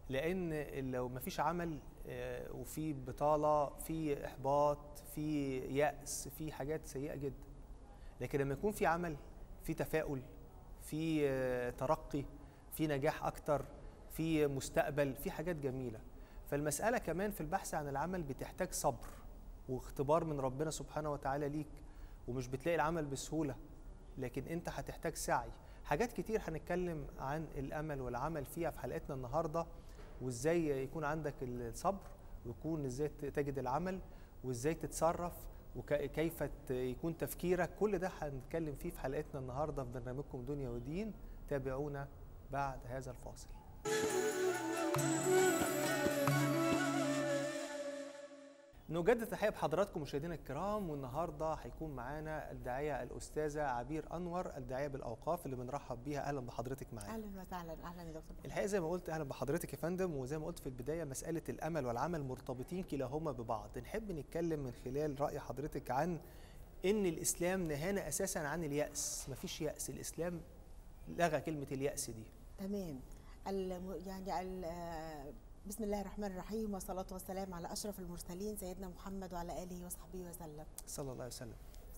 لان لو ما فيش عمل آه، وفي بطاله في احباط في يأس في حاجات سيئه جدا لكن لما يكون في عمل في تفاؤل في آه، ترقي في نجاح اكتر في مستقبل في حاجات جميله فالمساله كمان في البحث عن العمل بتحتاج صبر واختبار من ربنا سبحانه وتعالى ليك ومش بتلاقي العمل بسهوله لكن انت هتحتاج سعي حاجات كتير هنتكلم عن الامل والعمل فيها في حلقتنا النهارده وازاي يكون عندك الصبر ويكون ازاي تجد العمل وازاي تتصرف وكيف يكون تفكيرك كل ده هنتكلم فيه في حلقتنا النهارده في برنامجكم دنيا ودين تابعونا بعد هذا الفاصل نجدد تحية بحضراتكم مشاهدينا الكرام والنهارده هيكون معانا الداعية الأستاذة عبير أنور الداعية بالأوقاف اللي بنرحب بيها أهلا بحضرتك معانا. اهلا وسهلا اهلا يا دكتور الحقيقة زي ما قلت أهلا بحضرتك يا فندم وزي ما قلت في البداية مسألة الأمل والعمل مرتبطين كلاهما ببعض، نحب نتكلم من خلال رأي حضرتك عن إن الإسلام نهانا أساسا عن اليأس، مفيش يأس، الإسلام لغى كلمة اليأس دي. تمام الم- يعني ال- آه، بسم الله الرحمن الرحيم والصلاة والسلام على أشرف المرسلين سيدنا محمد وعلى آله وصحبه وسلم صلى الله عليه وسلم.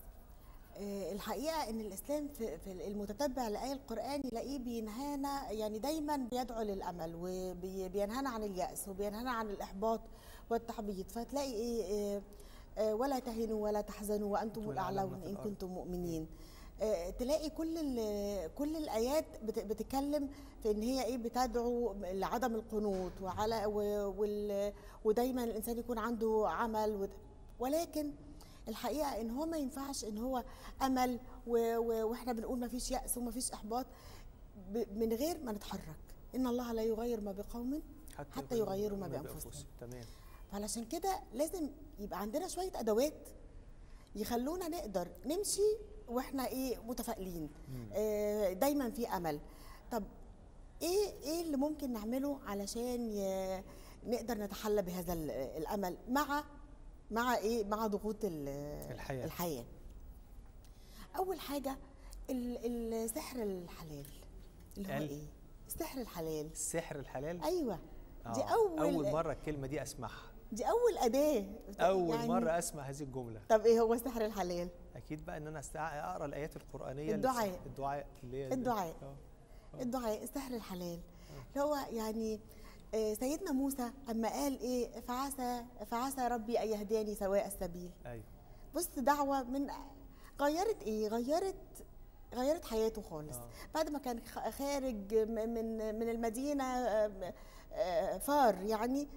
آه، الحقيقة إن الإسلام في في المتتبع لآية القرآن يلاقيه بينهانا يعني دايما بيدعو للأمل وبينهانا عن اليأس وبينهانا عن الإحباط والتحبيط فتلاقي إيه آه، آه، ولا تهنوا ولا تحزنوا وأنتم أنتم الأعلون الأعلون في إن الأرض. كنتم مؤمنين آه، تلاقي كل ال- كل الايات بت- بتتكلم في ان هي ايه بتدعو لعدم القنوط وعلى و- وال- ودايما الانسان يكون عنده عمل ود- ولكن الحقيقه ان هو ما ينفعش ان هو امل و- و- واحنا بنقول ما فيش ياس وما فيش احباط ب- من غير ما نتحرك ان الله لا يغير ما بقوم حتى يغيروا ما بأنفسهم. تمام. فعلشان كده لازم يبقى عندنا شويه ادوات يخلونا نقدر نمشي واحنا ايه متفائلين آه دايما في امل طب ايه ايه اللي ممكن نعمله علشان ي- نقدر نتحلى بهذا ال- الامل مع مع ايه مع ضغوط ال- الحياة. الحياه اول حاجه ال- السحر الحلال اللي هو ال- ايه السحر الحلال السحر الحلال ايوه دي آه، اول أول مرة الكلمة دي أسمعها. دي اول اداه أول يعني- مرة أسمع هذه الجملة. طب ايه هو السحر الحلال اكيد بقى ان انا أستع- اقرا الايات القرانيه الدعاء. اللي- الدعاء اللي هي الدعاء. آه. الدعاء السحر الحلال اللي هو يعني آه، سيدنا موسى اما قال ايه فعسى فعسى ربي ان يهديني سواء السبيل ايوه بص دعوه من غيرت ايه غيرت غيرت حياته خالص آه. بعد ما كان خ- خارج م- من من المدينه آه، آه، فار يعني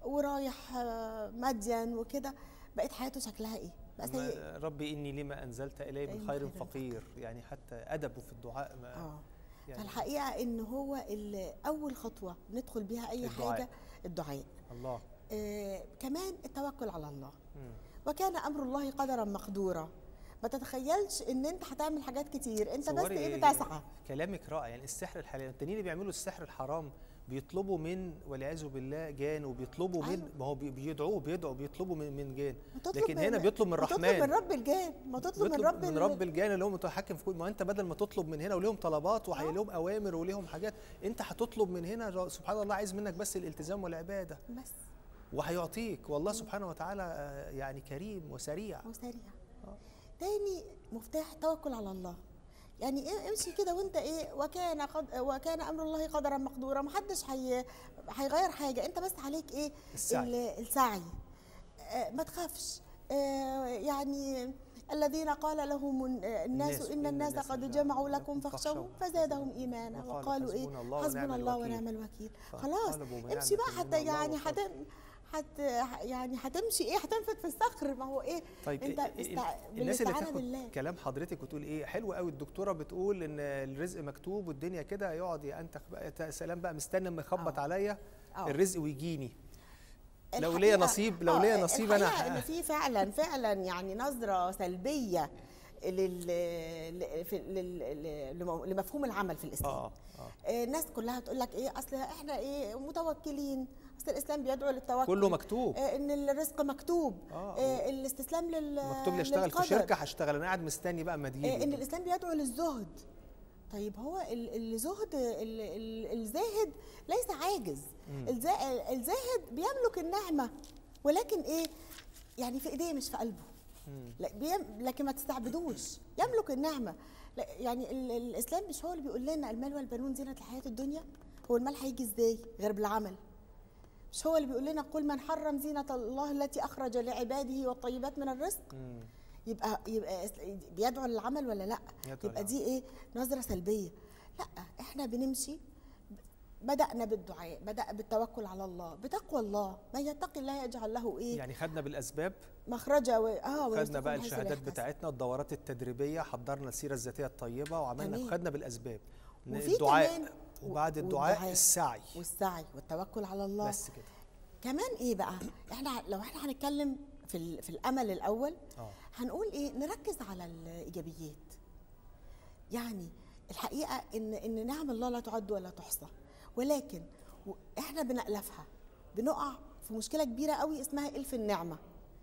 ورايح آه، مدين وكده بقت حياته شكلها ايه بقى سيء ما- ربي اني لما انزلت الي أي من من خير خير فقير يعني حتى ادبه في الدعاء ما اه يعني فالحقيقه ان هو ال- اول خطوه ندخل بيها اي الدعاء. حاجه الدعاء الله آه كمان التوكل على الله مم. وكان امر الله قدرا مقدورا ما تتخيلش ان انت هتعمل حاجات كتير انت بس تصوري ايه بتسعى كلامك رائع يعني السحر الحلال التانيين اللي بيعملوا السحر الحرام بيطلبوا من والعياذ بالله جان وبيطلبوا من أيوة. ما هو بي- بيدعوه بيدعوا بيطلبوا من من جان ما تطلب لكن هنا بيطلب من ما تطلب الرحمن من رب الجان ما تطلب من بيطلب رب من ال- رب الجان اللي هو متحكم في كل ما انت بدل ما تطلب من هنا وليهم طلبات وليهم اوامر وليهم حاجات انت هتطلب من هنا سبحان الله عايز منك بس الالتزام والعباده بس وهيعطيك والله سبحانه وتعالى آه، يعني كريم وسريع وسريع آه. تاني مفتاح توكل على الله يعني إيه امشي كده وانت ايه وكان قد وكان امر الله قدرا مقدورا محدش هي هيغير حاجه انت بس عليك ايه السعي. ال- السعي آه ما تخافش آه يعني الذين قال لهم الناس, الناس- ان الناس قد جمعوا لكم فاخشوهم فزادهم ايمانا وقالوا وقالوا ايه حسبنا الله حسبنا ونعم الله الوكيل. ونعم الوكيل آه، خلاص قلبوا ونعم امشي بقى حسبنا حتى الله يعني وصبر. هتم حت يعني هتمشي ايه هتنفت في الصخر ما هو ايه طيب انت ال- استع... ال- الناس اللي بالاستعانة تاخد بالله كلام حضرتك وتقول ايه حلو قوي الدكتوره بتقول ان الرزق مكتوب والدنيا كده يقعد انت بقى سلام بقى مستني اما يخبط آه. عليا آه. الرزق ويجيني لو الحقيقة- ليا نصيب- لو آه، ليا نصيب أنا الحقيقة ه- ان في فعلا فعلا يعني نظره سلبيه لل ل- في- لل- لم- لمفهوم العمل في الاسلام اه اه آه، الناس كلها تقول لك ايه اصل احنا ايه متوكلين اصل الاسلام بيدعو للتوكل كله مكتوب آه، ان الرزق مكتوب آه. آه، الاستسلام لل مكتوب لي اشتغل في للقدر. شركه هشتغل انا قاعد مستني بقى اما آه، ان تجيلي الاسلام بيدعو للزهد طيب هو ال- الزهد ال- ال- الزاهد ليس عاجز مم. الزا- الزاهد بيملك النعمه ولكن ايه يعني في ايديه مش في قلبه مم. لا بيم... لكن ما تستعبدوش يملك النعمه لا يعني ال... الاسلام مش هو اللي بيقول لنا المال والبنون زينه الحياه الدنيا هو المال هيجي ازاي غير بالعمل مش هو اللي بيقول لنا قل من حرم زينه الله التي اخرج لعباده والطيبات من الرزق مم. يبقى يبقى إس- بيدعو للعمل ولا لا يدعو يبقى للعمل. دي ايه نظره سلبيه لا احنا بنمشي بدأنا بالدعاء بدأ بالتوكل على الله بتقوى الله من يتقي الله يجعل له ايه يعني خدنا بالاسباب مخرجا و... اه خدنا ويرزقه بقى من حيث لا الشهادات يحتسب. بتاعتنا الدورات التدريبيه حضرنا السيره الذاتيه الطيبه وعملنا تمام. خدنا بالاسباب وفي الدعاء كمان- وبعد و- الدعاء والدعاء. السعي والسعي والتوكل على الله بس كده كمان ايه بقى احنا لو احنا هنتكلم في ال- في الامل الاول اه هنقول ايه نركز على الايجابيات يعني الحقيقه ان ان نعم الله لا تعد ولا تحصى ولكن و- احنا بنألفها بنقع في مشكله كبيره قوي اسمها الف النعمه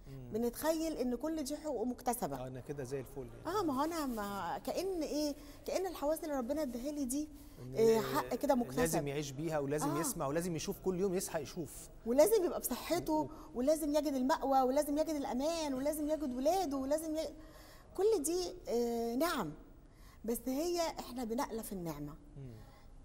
بنتخيل ان كل دي حقوق مكتسبه آه، انا كده زي الفل يعني. اه ما هو انا ما كان ايه كان الحواس اللي ربنا اداها لي دي إن إيه حق كده لازم مكتسب يعيش بيها ولازم آه. يسمع ولازم يشوف كل يوم يصحى يشوف ولازم يبقى بصحته ولازم يجد المأوى ولازم يجد الأمان ولازم يجد ولاده ولازم ي... كل دي آه نعم بس هي احنا بنألف النعمة مم.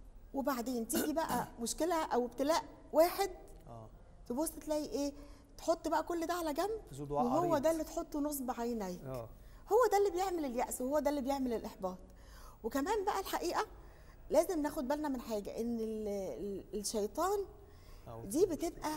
وبعدين تيجي بقى مشكلة أو ابتلاء واحد اه تبص تلاقي ايه تحط بقى كل ده على جنب ذو دعاء وهو عريض. ده اللي تحطه نصب عينيك اه هو ده اللي بيعمل اليأس وهو ده اللي بيعمل الإحباط وكمان بقى الحقيقة لازم ناخد بالنا من حاجة إن ال- ال- الشيطان أو دي بتبقى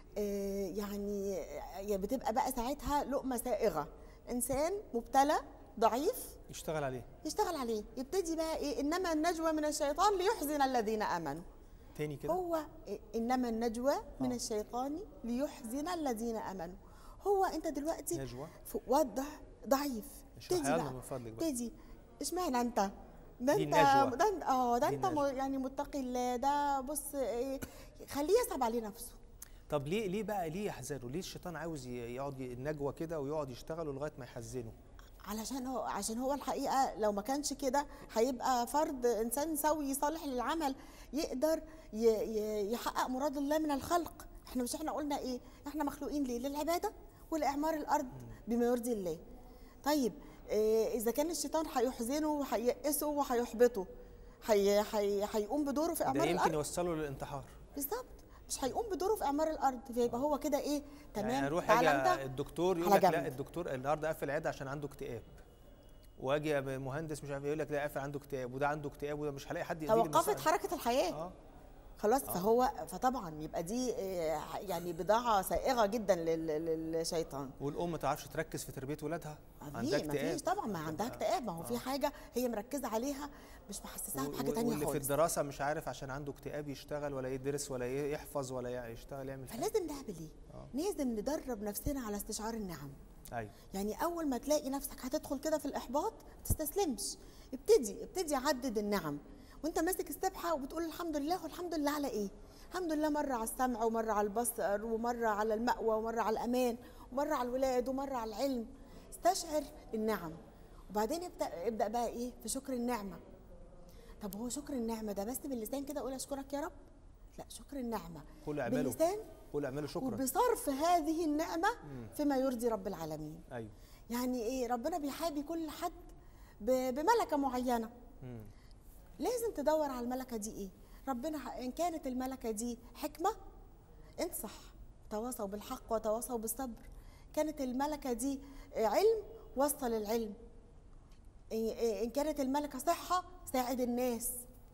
آه، يعني يعني بتبقى بقى ساعتها لقمة سائغة إنسان مبتلى ضعيف يشتغل عليه يشتغل عليه يبتدي بقى إيه إنما النجوى من الشيطان ليحزن الذين آمنوا تاني كده هو إيه؟ إنما النجوى من آه. الشيطان ليحزن الذين آمنوا هو أنت دلوقتي نجوى في وضع ضعيف اشرحها ابتدي لنا بقى من فضلك بقى ابتدي اشمعنى انت ده دي انت النجوى. ده انت اه ده دي انت م- النجوى. يعني متقي الله ده بص إيه خليه يصعب عليه نفسه طب ليه ليه بقى ليه يحزنوا ليه الشيطان عاوز ي- يقعد ي- النجوى كده ويقعد يشتغل لغايه ما يحزنه علشان هو عشان هو الحقيقه لو ما كانش كده هيبقى فرد انسان سوي صالح للعمل يقدر ي- ي- يحقق مراد الله من الخلق احنا مش احنا قلنا ايه احنا مخلوقين ليه للعباده ولاعمار الارض بما يرضي الله طيب إيه اذا كان الشيطان هيحزنه وهييأسه وهيحبطه هي هي هيقوم بدوره في ده اعمار يمكن الارض يوصله للانتحار بالظبط مش هيقوم بدوره في اعمار الارض فيبقى هو كده ايه تمام يعني اروح تعالى اجي انت الدكتور يقول على لك لا جنب. الدكتور النهارده قافل عياده عشان عنده اكتئاب واجي يا مهندس مش عارف إيه، يقول لك لا قافل عنده اكتئاب وده عنده اكتئاب وده مش هلاقي حد يقضي لي توقفت المساعدة. حركه الحياه اه خلاص فهو فطبعا يبقى دي آه، يعني بضاعه سائغه جدا لل- لل- للشيطان والام ما تعرفش تركز في تربيه ولادها عندها في ما فيش اكتئاب طبعا ما عندها اكتئاب ما هو في حاجه هي مركزه عليها مش محسساها و- بحاجه و- تانية واللي في خالص الدراسه مش عارف عشان عنده اكتئاب يشتغل ولا يدرس ولا ي- يحفظ ولا ي- يشتغل يعمل حاجه فلازم نعمل ايه؟ آه. لازم ندرب نفسنا على استشعار النعم ايوه يعني اول ما تلاقي نفسك هتدخل كده في الاحباط ما تستسلمش ابتدي ابتدي عدد النعم وانت ماسك السبحه وبتقول الحمد لله والحمد لله على ايه الحمد لله مره على السمع ومره على البصر ومره على المأوى ومره على الامان ومره على الولاد ومره على العلم استشعر النعم وبعدين ابدا ابدا بقى ايه في شكر النعمه طب هو شكر النعمه ده بس باللسان كده اقول اشكرك يا رب لا شكر النعمه قول اعملوا باللسان قول اعملوا شكرا وبصرف هذه النعمه فيما يرضي رب العالمين ايوه يعني ايه ربنا بيحابي كل حد ب- بملكه معينه مم. لازم تدور على الملكه دي ايه ربنا ح- ان كانت الملكه دي حكمه انصح تواصوا بالحق وتواصوا بالصبر كانت الملكه دي آه، علم وصل العلم إن- ان كانت الملكه صحه ساعد الناس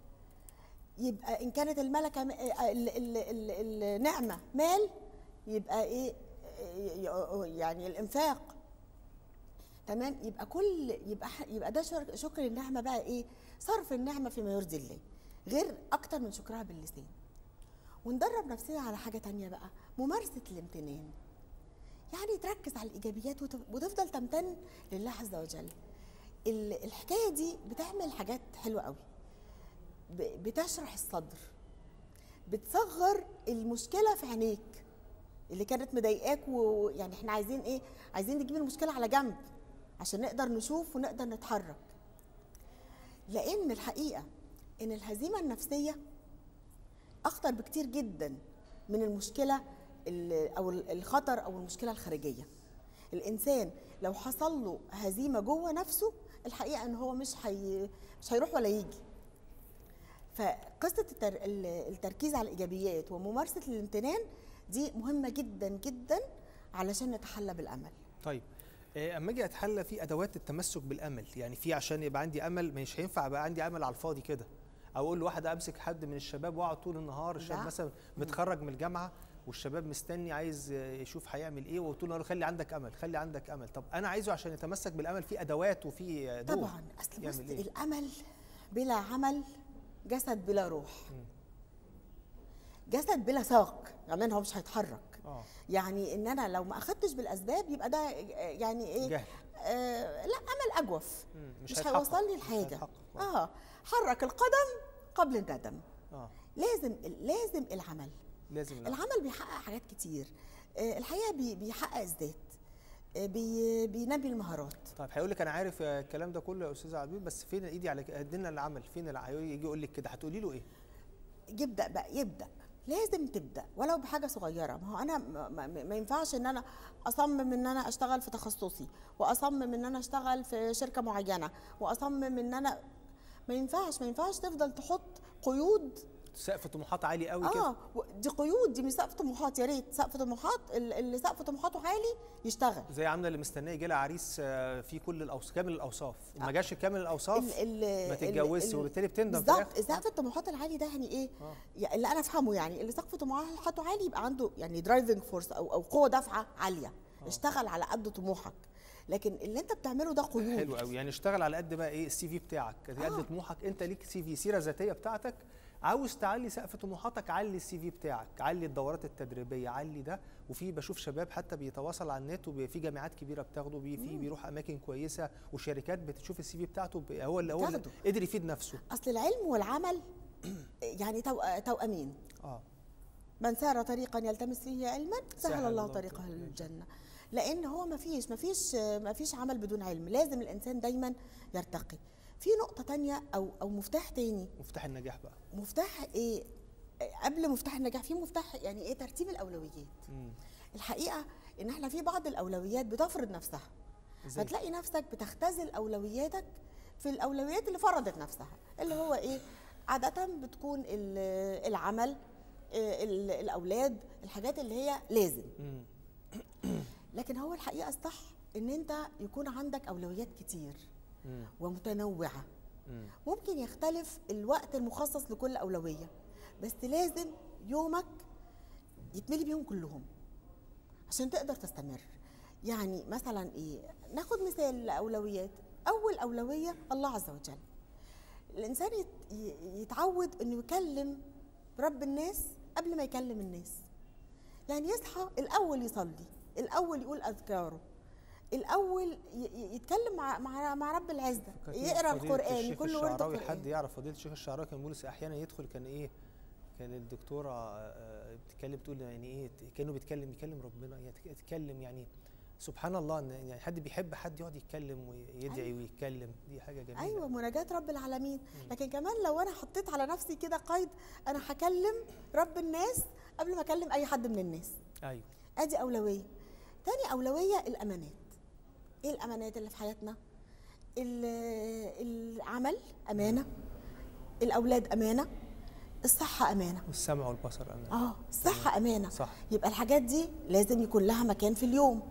يبقى ان كانت الملكه م- آه، ال- ال- ال- النعمه مال يبقى ايه آه، يعني الانفاق تمام يبقى كل يبقى ح- يبقى ده شر- شكر النعمه بقى ايه صرف النعمه فيما يرضي الله غير اكتر من شكرها باللسان وندرب نفسنا على حاجه تانية بقى ممارسه الامتنان يعني تركز على الايجابيات وت- وتفضل تمتن لله عز وجل ال- الحكايه دي بتعمل حاجات حلوه قوي ب- بتشرح الصدر بتصغر المشكله في عينيك اللي كانت مضايقاك ويعني احنا عايزين ايه عايزين نجيب المشكله على جنب عشان نقدر نشوف ونقدر نتحرك لان الحقيقه ان الهزيمه النفسيه اخطر بكتير جدا من المشكله ال- او ال- الخطر او المشكله الخارجيه الانسان لو حصل له هزيمه جوه نفسه الحقيقه ان هو مش حي... مش هيروح ولا يجي فقصه التر... ال- التركيز على الايجابيات وممارسه الامتنان دي مهمه جدا جدا علشان نتحلى بالامل طيب آه، اما اجي اتحلى في ادوات التمسك بالامل يعني في عشان يبقى عندي امل مش هينفع يبقى عندي امل على الفاضي كده او اقول لواحد امسك حد من الشباب واقعد طول النهار الشاب لا. مثلا متخرج من الجامعه والشباب مستني عايز آه، يشوف هيعمل ايه وطول النهار خلي عندك امل خلي عندك امل طب انا عايزه عشان يتمسك بالامل في ادوات وفي آه، دور طبعا اصل بص يعمل إيه؟ الامل بلا عمل جسد بلا روح مم. جسد بلا ساق يعني هو مش هيتحرك اه يعني ان انا لو ما اخدتش بالاسباب يبقى ده يعني ايه جهل آه لا امل اجوف مم، مش, هيتحقق، هيوصلني مش لحاجه هيتحقق. اه اه حرك القدم قبل الندم اه لازم لازم العمل لازم الأمل. العمل بيحقق حاجات كتير آه الحقيقه بي- بيحقق الذات آه بي بينمي المهارات طيب هيقول لك انا عارف آه، الكلام ده كله يا استاذ عبيد بس فين ايدي على ادينا العمل فين الع- يجي يقول لك كده هتقولي له ايه يبدا بقى يبدا لازم تبدا ولو بحاجه صغيره ما هو انا ما, ما, ما ينفعش ان انا اصمم ان انا اشتغل في تخصصي واصمم ان انا اشتغل في شركه معينه واصمم ان انا ما ينفعش ما ينفعش تفضل تحط قيود سقف طموحات عالي قوي كده اه و- دي قيود دي مش سقف طموحات يا ريت سقف طموحات ال- اللي سقف طموحاته عالي يشتغل زي عامله اللي مستنيه يجي لها عريس آه، فيه كل الاوصاف كامل الاوصاف ما جاش كامل الاوصاف ال- ال- ما ال- تتجوزش ال- وبالتالي بتندم في بالظبط الاخر سقف الطموحات العالي ده يعني ايه؟ آه. يعني اللي انا افهمه يعني اللي سقف طموحاته عالي يبقى عنده يعني درايفنج فورس او او قوه دافعه عاليه آه. اشتغل على قد طموحك لكن اللي انت بتعمله ده قيود حلو قوي يعني اشتغل على قد بقى ايه السي في بتاعك على قد آه. طموحك انت ليك سي في سيره ذاتيه بتاعتك عاوز تعلي سقف طموحاتك علي السي في بتاعك علي الدورات التدريبيه علي ده وفي بشوف شباب حتى بيتواصل على النت وفي جامعات كبيره بتاخده بي في بيروح اماكن كويسه وشركات بتشوف السي في بتاعته ب- هو اللي هو اللي بتاخده. قدر يفيد نفسه اصل العلم والعمل يعني تو- توأمين اه من سار طريقا يلتمس فيه علما سهل سهل الله الله طريقه طريقه للجنه لان هو ما فيش ما فيش ما فيش عمل بدون علم لازم الانسان دايما يرتقي في نقطه تانية او او مفتاح تاني مفتاح النجاح بقى مفتاح ايه قبل مفتاح النجاح في مفتاح يعني ايه ترتيب الاولويات مم. الحقيقه ان احنا في بعض الاولويات بتفرض نفسها ازاي هتلاقي نفسك بتختزل اولوياتك في الاولويات اللي فرضت نفسها اللي هو ايه عاده بتكون ال- العمل آه، ال- الاولاد الحاجات اللي هي لازم مم. لكن هو الحقيقه الصح ان انت يكون عندك اولويات كتير مم. ومتنوعه مم. ممكن يختلف الوقت المخصص لكل أولوية بس لازم يومك يتملي بيهم كلهم عشان تقدر تستمر يعني مثلا ايه ناخد مثال لأولويات أول أولوية الله عز وجل الإنسان يت- ي- يتعود إنه يكلم رب الناس قبل ما يكلم الناس يعني يصحى الأول يصلي الأول يقول أذكاره الأول ي- ي- يتكلم مع مع مع رب العزة فكرتني يقرا بفضيلة القرآن الشيخ يكون له ورد الشعراوي القرآن حد يعرف فضيله الشيخ الشعراوي كان بيقول احيانا يدخل كان ايه كان الدكتوره آه، بتتكلم تقول يعني ايه كانه بيتكلم يكلم ربنا يت- يتكلم يعني سبحان الله ان يعني حد بيحب حد يقعد يتكلم ويدعي أيوة. ويتكلم دي حاجه جميله ايوه مناجاه رب العالمين لكن كمان لو انا حطيت على نفسي كده قيد انا هكلم رب الناس قبل ما اكلم اي حد من الناس ايوه ادي اولويه تاني اولويه الامانات ايه الامانات اللي في حياتنا ال- العمل امانه الاولاد امانه الصحه امانه والسمع والبصر امان اه الصحه امانه صح يبقى الحاجات دي لازم يكون لها مكان في اليوم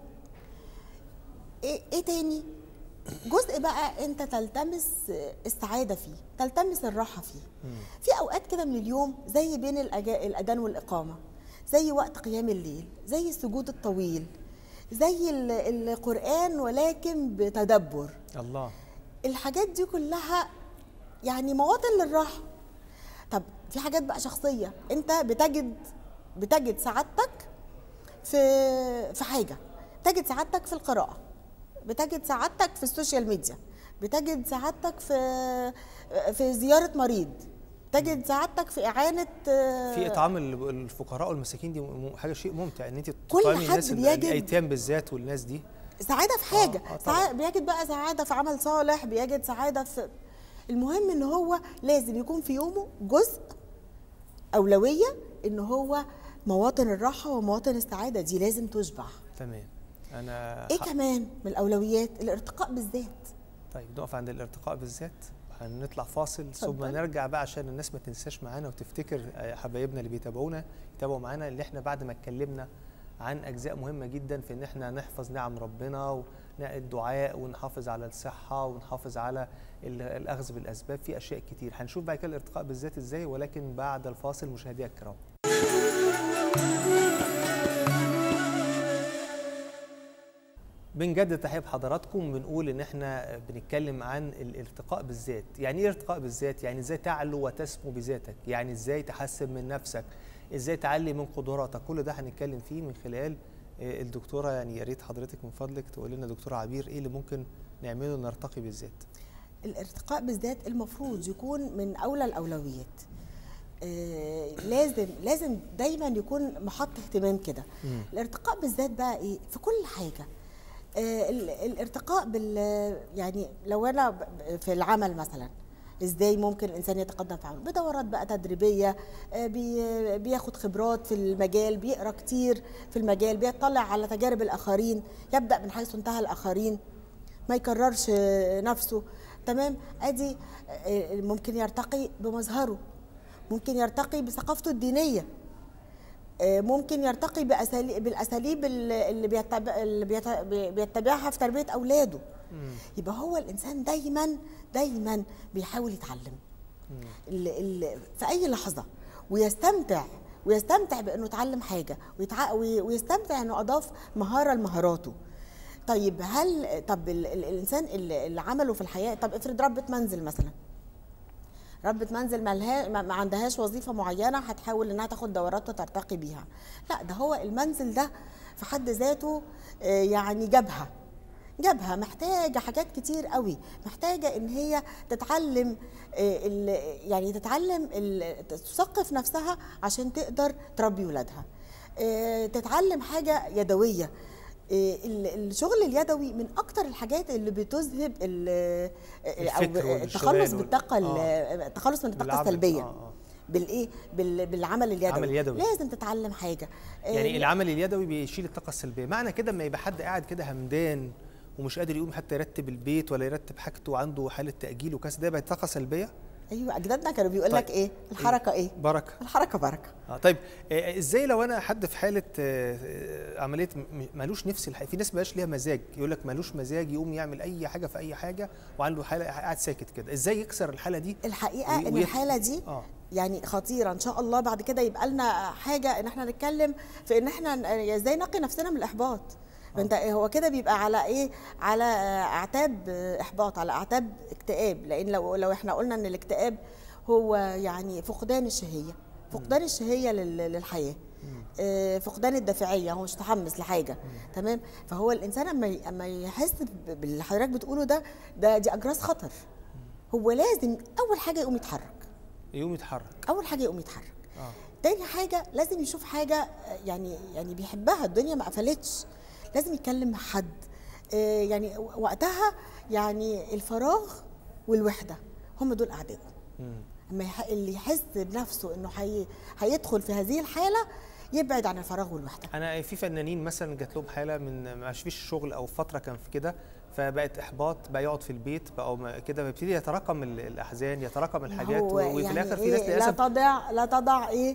ايه ايه تاني جزء بقى انت تلتمس السعاده فيه تلتمس الراحه فيه مم. في اوقات كده من اليوم زي بين الأجا- الاذان والاقامه زي وقت قيام الليل زي السجود الطويل زي ال- القران ولكن بتدبر الله الحاجات دي كلها يعني مواطن للراحه طب في حاجات بقى شخصيه انت بتجد بتجد سعادتك في في حاجه بتجد سعادتك في القراءه بتجد سعادتك في السوشيال ميديا بتجد سعادتك في في زياره مريض تجد سعادتك في اعانه في اطعام ال- الفقراء والمساكين دي م- حاجه شيء ممتع ان انت كل تطعمي حد الناس ال- بيجد- الايتام بالذات والناس دي سعاده في حاجه آه، آه، سعادة بيجد بقى سعاده في عمل صالح بيجد سعاده في المهم ان هو لازم يكون في يومه جزء اولويه ان هو مواطن الراحه ومواطن السعاده دي لازم تشبع تمام انا ايه ح- كمان من الاولويات الارتقاء بالذات طيب نقف عند الارتقاء بالذات هنطلع فاصل ثم اتفضل. نرجع بقى عشان الناس ما تنساش معانا وتفتكر آه، حبايبنا اللي بيتابعونا يتابعوا معانا اللي احنا بعد ما اتكلمنا عن اجزاء مهمه جدا في ان احنا نحفظ نعم ربنا والدعاء ونحافظ على الصحه ونحافظ على ال- الاخذ بالاسباب في اشياء كتير هنشوف بعد كده الارتقاء بالذات ازاي ولكن بعد الفاصل مشاهدينا الكرام بنجدد تحيه بحضراتكم بنقول ان احنا بنتكلم عن الارتقاء بالذات يعني ايه ارتقاء بالذات يعني ازاي تعلو وتسمو بذاتك يعني ازاي تحسن من نفسك ازاي تعلي من قدراتك كل ده هنتكلم فيه من خلال آه، الدكتوره يعني يا ريت حضرتك من فضلك تقول لنا دكتوره عبير ايه اللي ممكن نعمله نرتقي بالذات الارتقاء بالذات المفروض يكون من اولى الاولويات آه لازم لازم دايما يكون محط اهتمام كده مم. الارتقاء بالذات بقى ايه في كل حاجه آه ال- الارتقاء بال يعني لو انا ب- ب- في العمل مثلا ازاي ممكن الانسان يتقدم في عمله بدورات بقى تدريبيه آه، بي- بياخد خبرات في المجال بيقرا كتير في المجال بيطلع على تجارب الاخرين يبدا من حيث انتهى الاخرين ما يكررش آه، نفسه تمام ادي آه، ممكن يرتقي بمظهره ممكن يرتقي بثقافته الدينيه آه، ممكن يرتقي بأساليب بالاساليب اللي اللي بيتبع اللي بيت- بيتبعها في تربيه اولاده مم. يبقى هو الانسان دايما دايما بيحاول يتعلم مم. ال ال في اي لحظه ويستمتع ويستمتع بانه اتعلم حاجه ويتع... وي- ويستمتع انه اضاف مهاره لمهاراته طيب هل طب ال ال الانسان اللي اللي عمله في الحياه طب افرض ربة منزل مثلا ربة منزل ملها ما ما عندهاش وظيفة معينة هتحاول انها تاخد دورات وترتقي بيها لا ده هو المنزل ده في حد ذاته آه، يعني جابها جابها محتاجة حاجات كتير قوي محتاجة ان هي تتعلم آه، ال- يعني تتعلم ال- تثقف نفسها عشان تقدر تربي ولادها آه، تتعلم حاجة يدوية آه، ال- الشغل اليدوي من اكتر الحاجات اللي بتذهب ال- آه، او الفكر والاشتغال التخلص وال- بالطاقه ال- آه. التخلص من الطاقه بالعمل. السلبيه آه، آه. بالايه بال- بالعمل اليدوي العمل اليدوي. لازم تتعلم حاجه آه، يعني العمل اليدوي بيشيل الطاقه السلبيه معنى كده اما يبقى حد قاعد كده همدان ومش قادر يقوم حتى يرتب البيت ولا يرتب حاجته وعنده حاله تاجيل وكاس ده يبقى طاقه سلبيه ايوه اجدادنا كانوا بيقول لك طيب. ايه الحركه ايه بركه الحركه بركه اه طيب آه، ازاي لو انا حد في حاله آه، آه، عمليه م- م- مالوش نفس الحقيقة. في ناس مالهاش ليها مزاج يقول لك مالوش مزاج يقوم يعمل اي حاجه في اي حاجه وعنده حاله قاعد ساكت كده ازاي يكسر الحاله دي الحقيقه وي- ان ويت- الحاله دي اه يعني خطيره ان شاء الله بعد كده يبقى لنا حاجه ان احنا نتكلم في ان احنا ن- ازاي نقي نفسنا من الاحباط انت هو كده بيبقى على ايه على اعتاب احباط على اعتاب اكتئاب لان لو لو احنا قلنا ان الاكتئاب هو يعني فقدان الشهيه فقدان الشهيه لل- للحياه آه، فقدان الدافعيه هو مش متحمس لحاجه تمام فهو الانسان اما ي- اما يحس ب- باللي حضرتك بتقوله ده ده دي اجراس خطر هو لازم اول حاجه يقوم يتحرك يقوم يتحرك اول حاجه يقوم يتحرك اه تاني حاجه لازم يشوف حاجه آه، يعني يعني بيحبها الدنيا ما قفلتش لازم يتكلم مع حد آه، يعني وقتها يعني الفراغ والوحده هم دول اعداء مم. اما يح- اللي يحس بنفسه انه حي... هيدخل في هذه الحاله يبعد عن الفراغ والوحده انا في فنانين مثلا جات لهم حاله من ما فيش شغل او فتره كان في كده فبقت احباط بقى يقعد في البيت بقى ما- كده بيبتدي يتراكم ال- الاحزان يتراكم الحاجات هو و- وفي يعني الاخر في إيه ناس لا للاسف تضع لا تضع ايه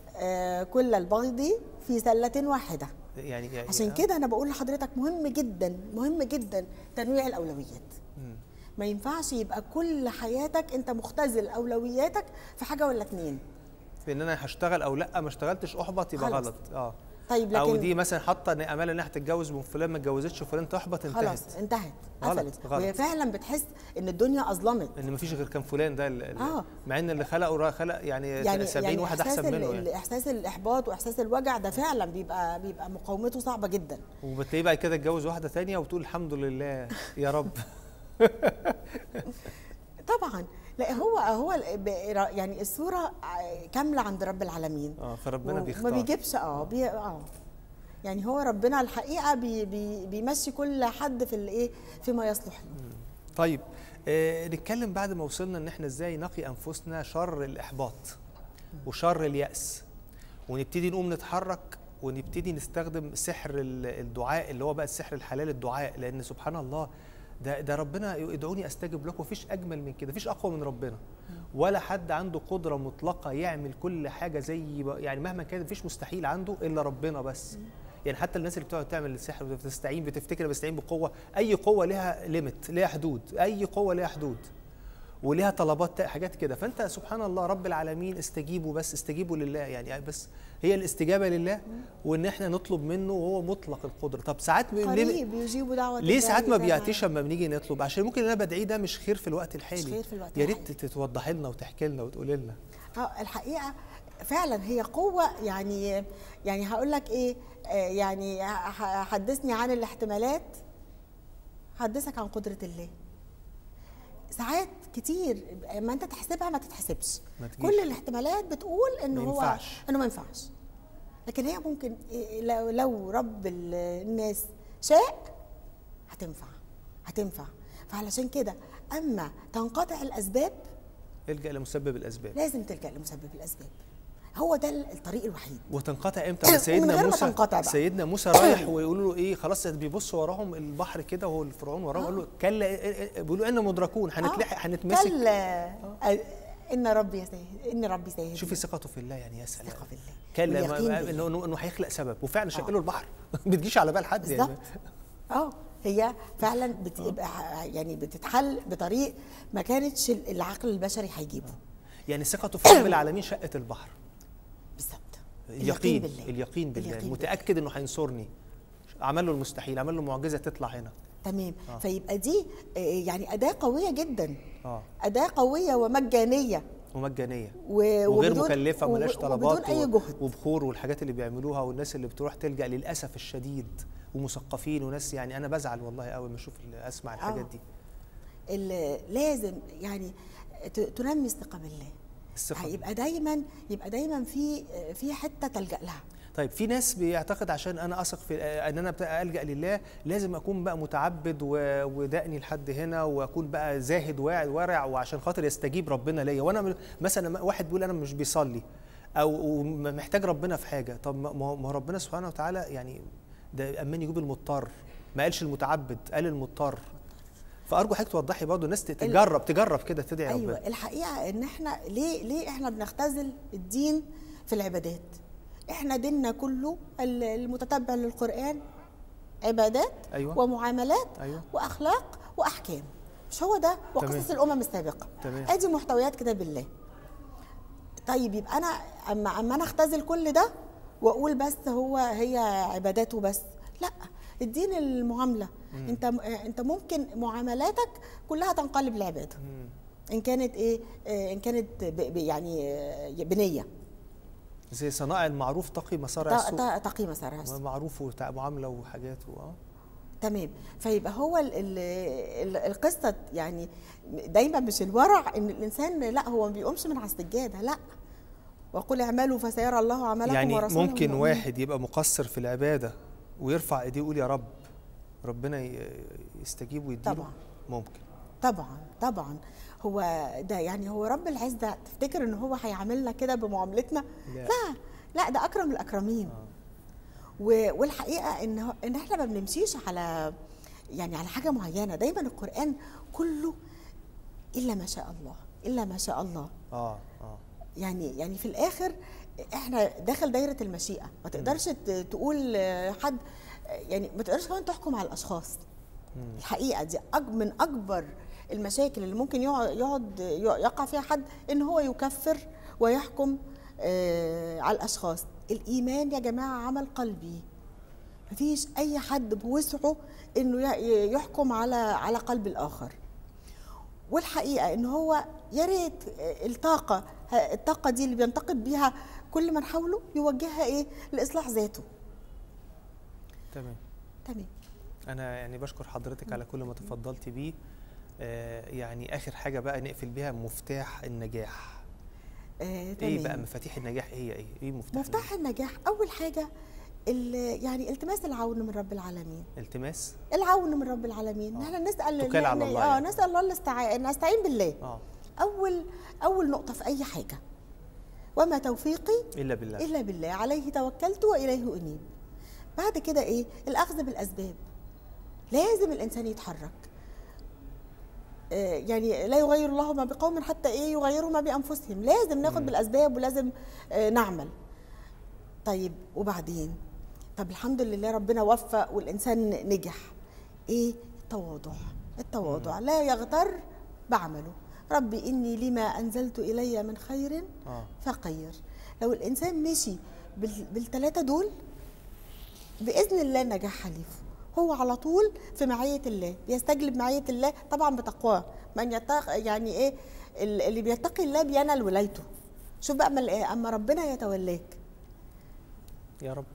آه كل البيض في سله واحده يعني يعني عشان آه. كده انا بقول لحضرتك مهم جدا مهم جدا تنويع الاولويات مم. ما ينفعش يبقى كل حياتك انت مختزل اولوياتك في حاجه ولا اتنين في ان انا هشتغل او لا ما اشتغلتش احبط يبقى خلاص. غلط اه طيب او لكن دي مثلا حاطه ان امال انها هتتجوز من فلان ما اتجوزتش وفلان تحبط انتهت خلاص انتهت غلط، قفلت غلط. وهي فعلا بتحس ان الدنيا اظلمت ان ما فيش غير كان فلان ده ال- ال- آه. مع ان اللي خلقه را- خلق يعني, يعني 70 يعني واحد إحساس احسن ال- منه يعني احساس الاحباط واحساس الوجع ده فعلا بيبقى بيبقى مقاومته صعبه جدا وبتلاقيه بعد كده اتجوز واحده تانية وتقول الحمد لله يا رب طبعا لا هو هو ال- ب- يعني الصوره ع- كامله عند رب العالمين اه فربنا وما بيختار بيجيبش اه بي اه يعني هو ربنا الحقيقه بي بي بيمشي كل حد في الايه فيما يصلح له طيب آه نتكلم بعد ما وصلنا ان احنا ازاي نقي انفسنا شر الاحباط وشر الياس ونبتدي نقوم نتحرك ونبتدي نستخدم سحر ال- الدعاء اللي هو بقى السحر الحلال الدعاء لان سبحان الله ده ده ربنا ادعوني استجب لكم مفيش اجمل من كده مفيش اقوى من ربنا ولا حد عنده قدره مطلقه يعمل كل حاجه زي ب- يعني مهما كان مفيش مستحيل عنده الا ربنا بس يعني حتى الناس اللي بتقعد تعمل السحر وبتستعين بتفتكر بستعين بقوه اي قوه لها ليميت ليها حدود اي قوه ليها حدود وليها طلبات تا- حاجات كده فانت سبحان الله رب العالمين استجيبوا بس استجيبوا لله يعني بس هي الاستجابه لله وان احنا نطلب منه وهو مطلق القدره طب ساعات ب- ليه قريب يجيب دعوه ليه ساعات ما الداعي إذا بيعطيش اما بنيجي نطلب عشان ممكن اللي انا بدعيه ده مش خير في الوقت الحالي خير في الوقت يا ريت الحالي. تتوضح لنا وتحكي لنا وتقول لنا اه الحقيقه فعلا هي قوه يعني يعني هقول لك ايه آه، يعني ح- حدثني عن الاحتمالات حدثك عن قدره الله ساعات كتير ما انت تحسبها ما تتحسبش ما تجيش. كل الاحتمالات بتقول ان ما هو ينفعش. انه ما ينفعش لكن هي ممكن إيه لو, لو رب ال- الناس شاء هتنفع هتنفع فعلشان كده اما تنقطع الاسباب الجا لمسبب الاسباب لازم تلجا لمسبب الاسباب هو ده الطريق الوحيد وتنقطع امتى ومن سيدنا غير ما موسى تنقطع بقى. سيدنا موسى رايح ويقولوا له ايه خلاص بيبص وراهم البحر كده وهو الفرعون وراهم آه. قال له كلا إيه- إيه- بيقولوا ان مدركون هنتلحق هنتمسك كلا آه، ان ربي سيهد ان ربي سيهد شوفي ثقته في الله يعني يا سلام ثقه بالله كلا واليقين ما- بالله. انه انه انه هيخلق سبب وفعلا آه. شكله البحر ما بتجيش على بال حد يعني بالظبط اه هي فعلا بتبقى يعني بتتحل بطريق ما كانتش العقل البشري هيجيبه يعني ثقته في رب العالمين شقت البحر بالظبط اليقين بالله. اليقين بالله اليقين متاكد انه هينصرني عمل له المستحيل عمل له معجزه تطلع هنا تمام آه. فيبقى دي آه، يعني اداه قويه جدا اه اداه قويه ومجانيه ومجانيه و- وغير وبدون- مكلفه وب- وملهاش طلبات وبدون اي و- جهد وبخور والحاجات اللي بيعملوها والناس اللي بتروح تلجا للاسف الشديد ومثقفين وناس يعني انا بزعل والله قوي لما اشوف اسمع الحاجات آه. دي ال- لازم يعني ت- تنمي الثقه بالله الثقه يبقى دايما يبقى دايما في في حته تلجا لها طيب في ناس بيعتقد عشان انا اثق في آه، ان انا بتاع الجا لله لازم اكون بقى متعبد و- ودقني لحد هنا واكون بقى زاهد واعي ورع وعشان خاطر يستجيب ربنا ليا وانا م- مثلا واحد بيقول انا مش بيصلي او محتاج ربنا في حاجه طب ما ما هو ما هو ربنا سبحانه وتعالى يعني ده امان يجيب المضطر ما قالش المتعبد قال المضطر فارجو حضرتك توضحي برضه الناس تجرب تجرب كده تدعي ايوه ربنا الحقيقه ان احنا ليه ليه احنا بنختزل الدين في العبادات احنا ديننا كله ال- المتتبع للقران عبادات أيوة. ومعاملات ايوه واخلاق واحكام مش هو ده وقصص الامم السابقه تمام. ادي محتويات كتاب الله طيب يبقى انا اما اما انا اختزل كل ده واقول بس هو هي عبادات وبس لا الدين المعامله انت انت ممكن معاملاتك كلها تنقلب لعباده مم. ان كانت ايه آه، ان كانت ب- ب- يعني آه، بنيه زي صنائع المعروف تقي مصارع ت- السوء ت- تقي مسارها معروف وتع- معامله وحاجات و- اه تمام فيبقى هو ال ال ال القصه يعني دايما مش الورع ان الانسان لا هو ما بيقومش من على السجاده لا وقل اعملوا فسيرى الله عملكم يعني ورسوله ممكن المؤمنين. واحد يبقى مقصر في العباده ويرفع ايديه ويقول يا رب ربنا ي- يستجيب ويديله طبعا. ممكن طبعا طبعا هو ده يعني هو رب العزه تفتكر ان هو هيعاملنا كده بمعاملتنا لا. لا لا ده اكرم الاكرمين آه. و- والحقيقه ان هو- ان احنا ما بنمشيش على يعني على حاجه معينه دايما القران كله الا ما شاء الله الا ما شاء الله اه اه يعني يعني في الاخر احنا داخل دايره المشيئه ما تقدرش ت- تقول حد يعني ما تقدرش كمان تحكم على الاشخاص مم. الحقيقه دي أج- من اكبر المشاكل اللي ممكن يقعد يقعد يقع فيها حد ان هو يكفر ويحكم آه، على الاشخاص الايمان يا جماعه عمل قلبي مفيش اي حد بوسعه انه ي- يحكم على على قلب الاخر والحقيقه ان هو يا ريت الطاقه الطاقه دي اللي بينتقد بيها كل من حوله يوجهها ايه لاصلاح ذاته تمام تمام انا يعني بشكر حضرتك على كل ما تفضلت بيه آه يعني اخر حاجه بقى نقفل بيها مفتاح النجاح آه ايه تمام. بقى مفاتيح النجاح ايه هي ايه ايه مفتاح مفتاح النجاح اول حاجه ال- يعني التماس العون من رب العالمين التماس العون من رب العالمين آه. احنا نسال توكل على ن- الله اه يعني. نسال الله الاستعانه نستعين بالله اه اول اول نقطه في اي حاجه وما توفيقي الا بالله الا بالله عليه توكلت واليه انيب بعد كده ايه الاخذ بالاسباب لازم الانسان يتحرك آه، يعني لا يغير الله ما بقوم حتى ايه يغيروا ما بانفسهم لازم ناخد مم. بالاسباب ولازم آه، نعمل طيب وبعدين طب الحمد لله ربنا وفق والانسان نجح ايه التواضع التواضع لا يغتر بعمله ربي اني لما انزلت الي من خير اه فقير لو الانسان مشي بال- بالثلاثه دول باذن الله نجاح حليف هو على طول في معيه الله بيستجلب معيه الله طبعا بتقواه من يتق يعني ايه ال- اللي بيتقي الله بينال ولايته شوف بقى أما- اما ربنا يتولاك يا رب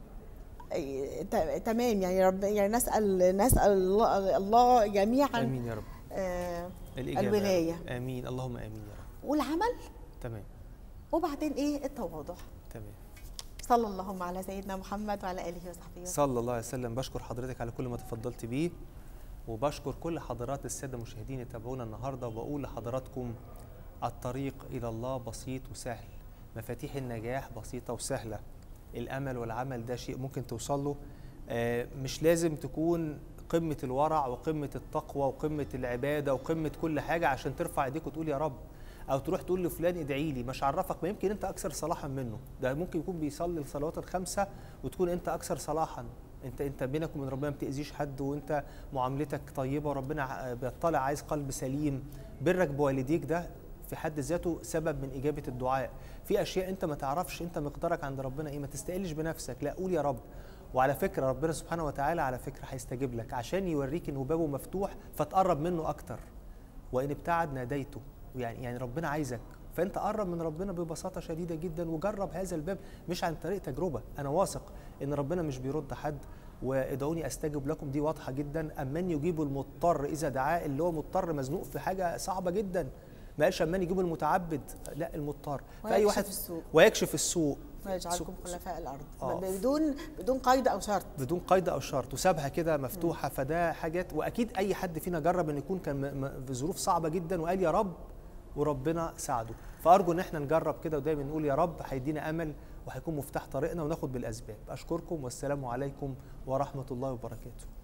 إيه، ت- تمام يعني رب يعني نسال نسال الله, الله جميعا امين يا رب آه الاجابه الولاية. امين اللهم امين يا رب والعمل تمام وبعدين ايه التواضع تمام صلى اللهم على سيدنا محمد وعلى اله وصحبه وسلم صلى الله عليه وسلم بشكر حضرتك على كل ما تفضلت بيه وبشكر كل حضرات الساده المشاهدين يتابعونا النهارده وبقول لحضراتكم الطريق الى الله بسيط وسهل مفاتيح النجاح بسيطه وسهله الامل والعمل ده شيء ممكن توصل له آه، مش لازم تكون قمه الورع وقمه التقوى وقمه العباده وقمه كل حاجه عشان ترفع ايديك وتقول يا رب او تروح تقول لفلان ادعي لي مش عرفك ما يمكن انت اكثر صلاحا منه ده ممكن يكون بيصلي الصلوات الخمسه وتكون انت اكثر صلاحا انت انت بينك وبين ربنا ما بتاذيش حد وانت معاملتك طيبه وربنا ع- بيطلع عايز قلب سليم برك بوالديك ده في حد ذاته سبب من اجابه الدعاء في اشياء انت ما تعرفش انت مقدارك عند ربنا ايه ما تستقلش بنفسك لا قول يا رب وعلى فكره ربنا سبحانه وتعالى على فكره هيستجيب لك عشان يوريك انه بابه مفتوح فتقرب منه اكتر وان ابتعد ناديته يعني يعني ربنا عايزك فانت قرب من ربنا ببساطه شديده جدا وجرب هذا الباب مش عن طريق تجربه انا واثق ان ربنا مش بيرد حد وادعوني استجب لكم دي واضحه جدا امن يجيب المضطر اذا دعاه اللي هو مضطر مزنوق في حاجه صعبه جدا ما قالش امن يجيب المتعبد لا المضطر فاي ويكشف واحد السوق. ويكشف السوق ويجعلكم سوق- خلفاء الارض آه. بدون بدون قيد او شرط بدون قيد او شرط وسابها كده مفتوحه فده حاجات واكيد اي حد فينا جرب ان يكون كان م- م- في ظروف صعبه جدا وقال يا رب وربنا ساعده فارجو ان احنا نجرب كده ودايما نقول يا رب هيدينا امل وهيكون مفتاح طريقنا وناخد بالاسباب اشكركم والسلام عليكم ورحمه الله وبركاته